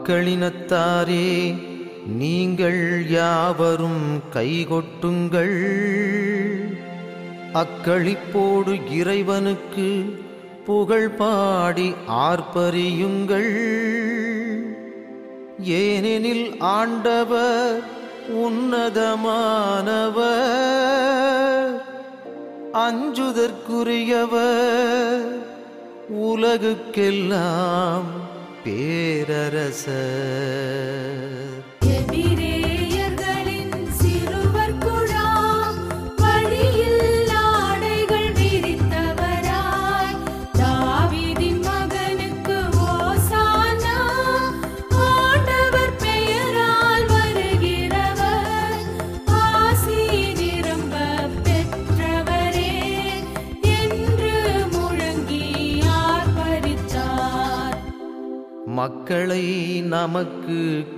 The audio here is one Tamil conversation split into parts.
மக்களினத்தாரே நீங்கள் யாவரும் கைகொட்டுங்கள் அக்களிப்போடு இறைவனுக்கு புகழ் பாடி ஆர்ப்பரியுங்கள் ஏனெனில் ஆண்டவர் உன்னதமானவர் அஞ்சுதற்குரியவர் உலகுக்கெல்லாம் பேரரசர் எபிரேயர்களின் சிறுவர் குழாம் வழியில் ஆடைகள் விரித்தவராய் தாவீதின் மகனுக்கு ஓசானா ஆண்டவர் பெயரால் வருகிறவர் ஆசி நிரம்ப பெற்றவரே என்று முழங்கி ஆர்ப்பரித்தார் மக்களை நமக்கு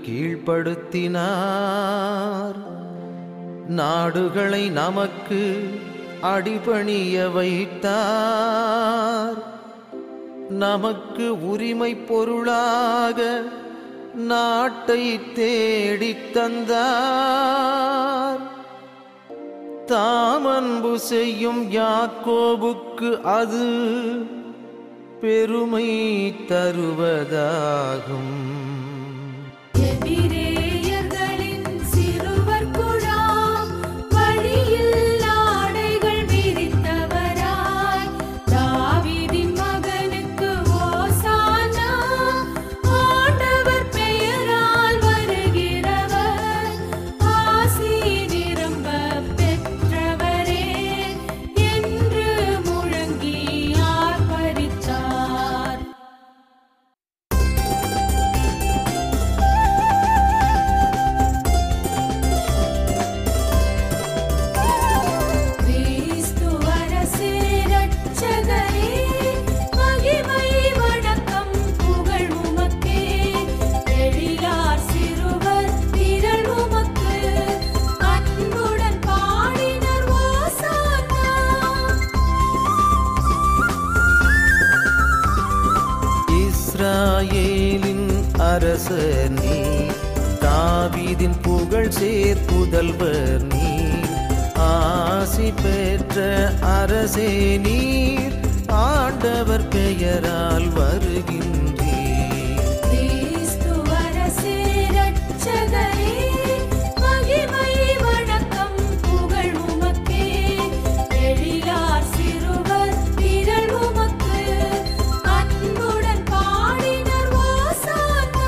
கீழ்ப்படுத்தினார் நாடுகளை நமக்கு அடிபணிய வைத்தார் நமக்கு உரிமை பொருளாக நாட்டை தேடித் தந்தார் தாமன்பு செய்யும் யாக்கோபுக்கு அது பெருமை தருவதாகும் எபிரேயர்களின் சிறுவர் குழாம் வழியில் ஆடைகள் விரித்தவராய் தாவீதின் மகனுக்கு ஓசானா ஆண்டவர் பெயரால் வருகிறவர் ஆசி நிரம்ப பெற்றவரே என்று முழங்கி ஆர்ப்பரித்தார் கிறிஸ்து அரசே இரட்சகரே, மகிமை வணக்கம் புகழ் உமக்கே. எழிலார் சிறுவர் திரள் உமக்கு, அன்புடன் பாடினர் ஓசானா. இஸ்ராயேலின் அரசர் நீ தாவீதின் புகழ் சேர் புதல்வர் நீ ஆசி பெற்ற அரசே நீர் ஆண்டவர் பெயரால் வருகின்றீர் கிறிஸ்து அரசே இரட்சகரே, மகிமை வணக்கம் புகழ் உமக்கே. எழிலார் சிறுவர் திரள் உமக்கு, அன்புடன் பாடினர் ஓசானா.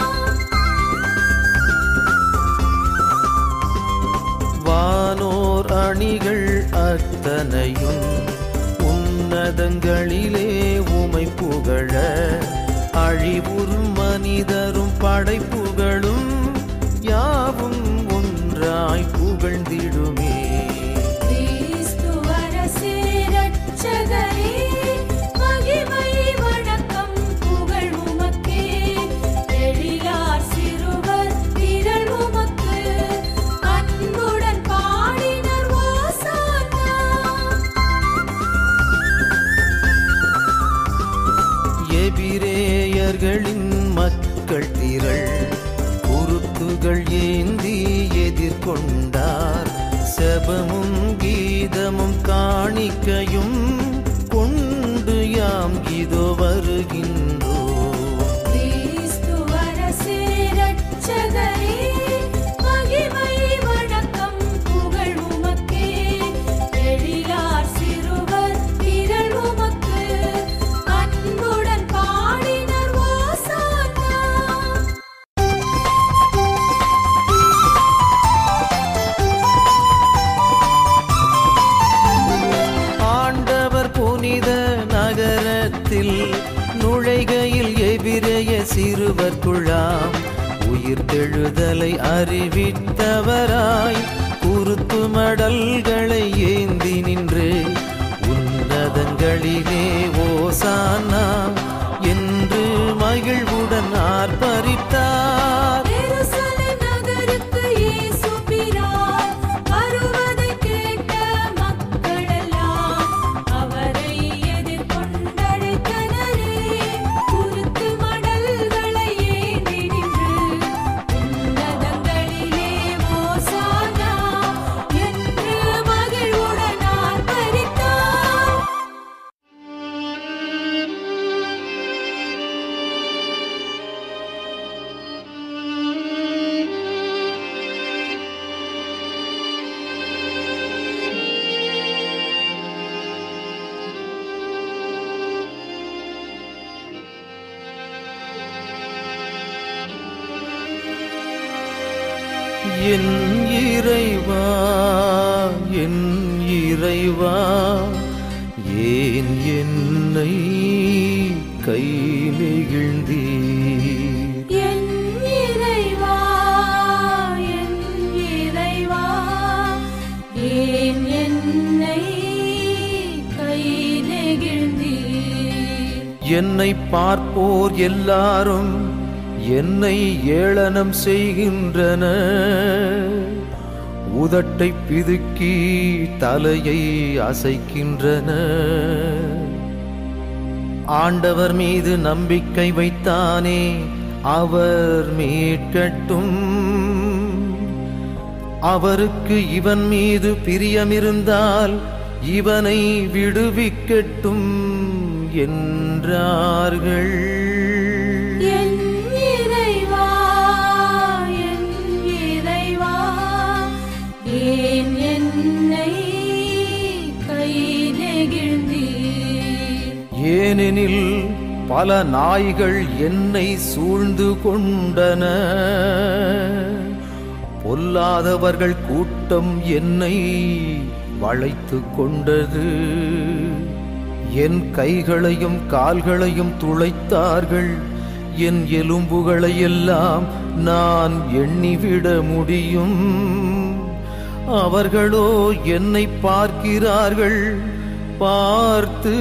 வானோர் அணிகள் அத்தனையும் உன்னதங்களிலே உமை புகழ அழிவுறும் மனிதரும் படைப்புகளும் யாவும் ஒன்றாய் புகழ்ந்திடுமே கிறிஸ்து அரசே இரட்சகரே, மகிமை வணக்கம் புகழ் உமக்கே. எழிலார் சிறுவர் திரள் உமக்கு, அன்புடன் பாடினர் ஓசானா. எபிரேயர்களின் மக்கள் திரள் குருத்துகள் ஏந்தி எதிர்கொண்டார் செபமும் கீதமும் காணிக்கையும் கொண்டு யாம் இதோ வருகின்றோம் கிறிஸ்து அரசே இரட்சகரே, மகிமை வணக்கம் புகழ் உமக்கே. எழிலார் சிறுவர் திரள் உமக்கு, அன்புடன் பாடினர் ஓசானா. ஆண்டவர் புனித நகரத்தில் நுழைகையில் எபிரேய சிறுவர் குழாம் உயிர் தெழுதலை அறிவித்தவராய் குருத்து மடல்களை ஏந்தி நின்று உன்னதங்களிலே ஓசானா என்று மகிழ்வுடன் ஆர்ப்பரித்தார் எருசலேம் நகருக்கு இயேசு பிரான் வருவதைக் கேட்ட மக்களெல்லாம் அவரை எதிர்கொண்டழைத்தனரே. குருத்து மடல்களை ஏந்தி நின்று என் இறைவா என் இறைவா ஏன் என்னை கை நெகிழ்ந்தீர் என் இறைவா என் இறைவா ஏன் என்னை கை நெகிழ்ந்தீர் என்னை பார்ப்போர் எல்லாரும் என்னை ஏளனம் செய்கின்றன உதட்டை பிதுக்கி தலையை அசைக்கின்றன ஆண்டவர் மீது நம்பிக்கை வைத்தானே அவர் மீட்கட்டும் அவருக்கு இவன் மீது பிரியமிருந்தால் இவனை விடுவிக்கட்டும் என்றார்கள் என் இறைவா என் இறைவா ஏன் என்னை கை நெகிழ்ந்தீர் ஏனெனில் பல நாய்கள் என்னை சூழ்ந்து கொண்டன பொல்லாதவர்கள் கூட்டம் என்னை வளைத்து கொண்டது என் கைகளையும் கால்களையும் துளைத்தார்கள் என் எலும்புகளை எல்லாம் நான் எண்ணிவிட முடியும் அவர்களோ என்னை பார்க்கிறார்கள் பார்த்து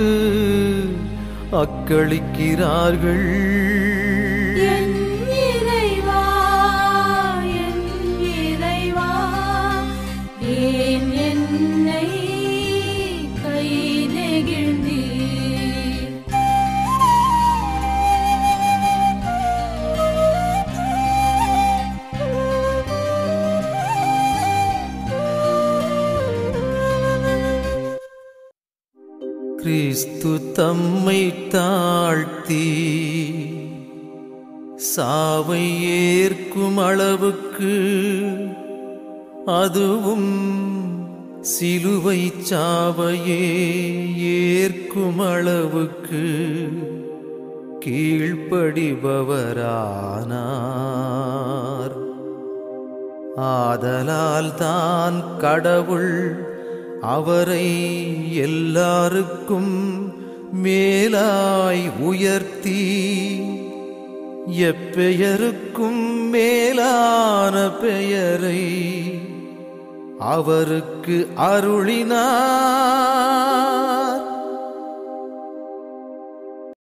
அக்களிக்கிறார்கள் என் இறைவா என் இறைவா ஏன் என்னை கை நெகிழ்ந்தீர் கிறிஸ்து தம்மை தாழ்த்தி சாவை ஏற்கும் அளவுக்கு அதுவும் சிலுவை சாவையே ஏற்கும் அளவுக்கு கீழ்ப்படிபவரானார் ஆதலால் தான் கடவுள் அவரை எல்லாருக்கும் மேலாய் உயர்த்தி எப்பெயருக்கும் மேலான பெயரை அவருக்கு அருளினார்